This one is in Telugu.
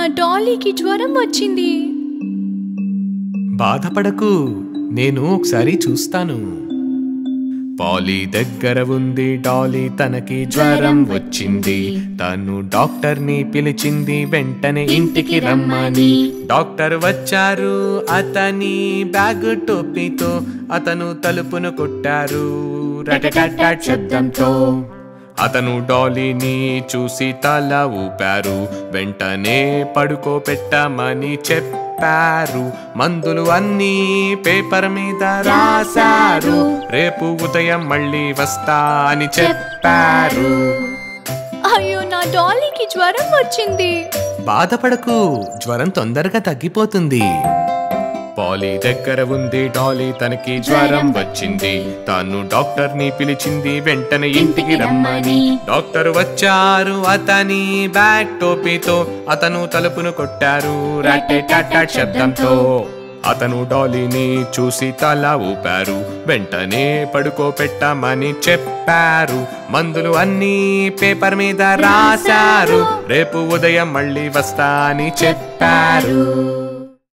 డాలీకి జ్వరం వచ్చింది బాధపడకు నేను ఒకసారి చూస్తాను పాలీ దగ్గర ఉంది డాలీ తనకి జ్వరం వచ్చింది తను డాక్టర్ ని పిలిచింది వెంటనే ఇంటికి రమ్మని డాక్టర్ వచ్చారు అతని బ్యాగ్ టోపీతో అతను తలుపును కొట్టారు రటటటాట్ శబ్దంతో అతను డాలీని చూసి తల ఊపారు వెంటనే పడుకోపెట్టమని చెప్పారు మందులు అన్నీ పేపర్ మీద రాశారు రేపు ఉదయం మళ్ళీ వస్తా అని చెప్పారు అయ్యో నా డాలీకి జ్వరం వచ్చింది బాధపడకు జ్వరం తొందరగా తగ్గిపోతుంది పాలీ దగ్గర ఉంది డాలీ తనకి జ్వరం వచ్చింది తాను డాక్టర్ ని పిలిచింది వెంటనే ఇంటికి రమ్మని డాక్టర్ వచ్చారు అతని బ్యాగ్ టోపీతో అతను తలుపును కొట్టారు రాటేటాటాట్ శబ్దంతో అతను డాలీని చూసి తల ఊపారు వెంటనే పడుకోపెట్టమని చెప్పారు మందులు అన్నీ పేపర్ మీద రాశారు రేపు ఉదయం మళ్ళీ వస్తా అని చెప్పారు